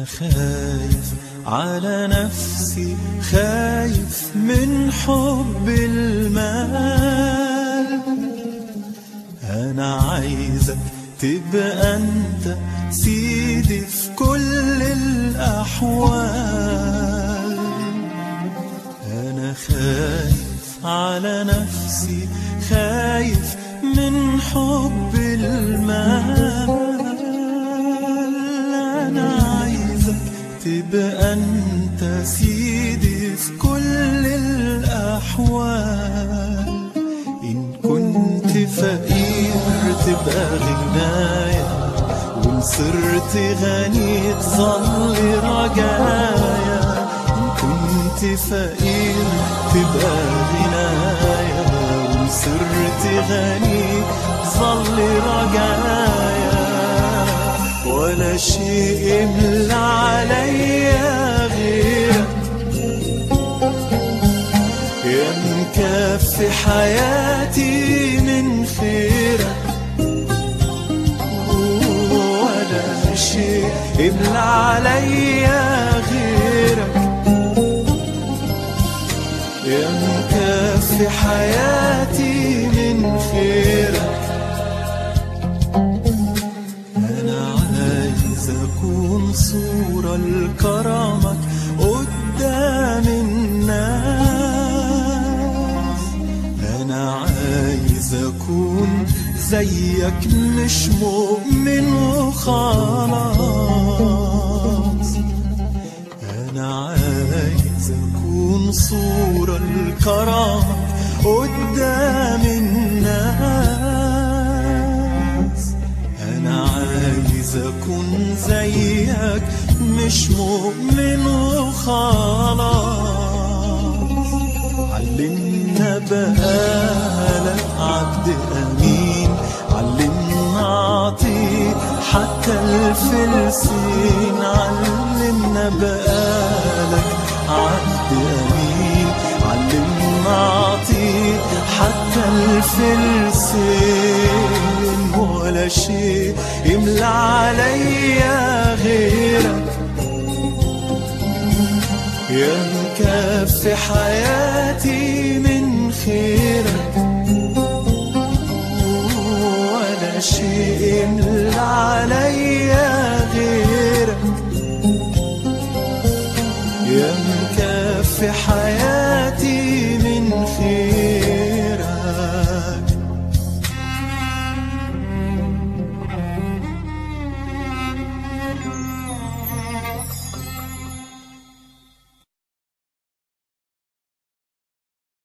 أنا خايف على نفسي خايف من حب المال أنا عايزك تبقى أنت سيدي في كل الأحوال أنا خايف على نفسي خايف من حب المال أنا عايزك تبقى أنت سيدي في كل الأحوال إن كنت فقير تبقى غنايا وإن صرت غني تظل رجايا إن كنت فقير تبقى غنايا وإن صرت غني تظل رجايا ولا شيء يملى عليا غيرك يا مكفي حياتي من خيرك ولا شيء يملى عليا غيرك يا مكفي حياتي من خيرك أنا عايز أكون صورة لكرمك قدام الناس أنا عايز أكون زيك مش مؤمن وخلاص أنا عايز أكون صورة لكرمك قدام الناس أنا عايز أكون زيك مش مؤمن وخلاص علمنا بقالك عبد أمين علمنا أعطي حتى الفلسين علمنا بقالك عبد أمين علمنا أعطي حتى الفلسين ولا شيء يملى عليا غيرك يا مكفي حياتي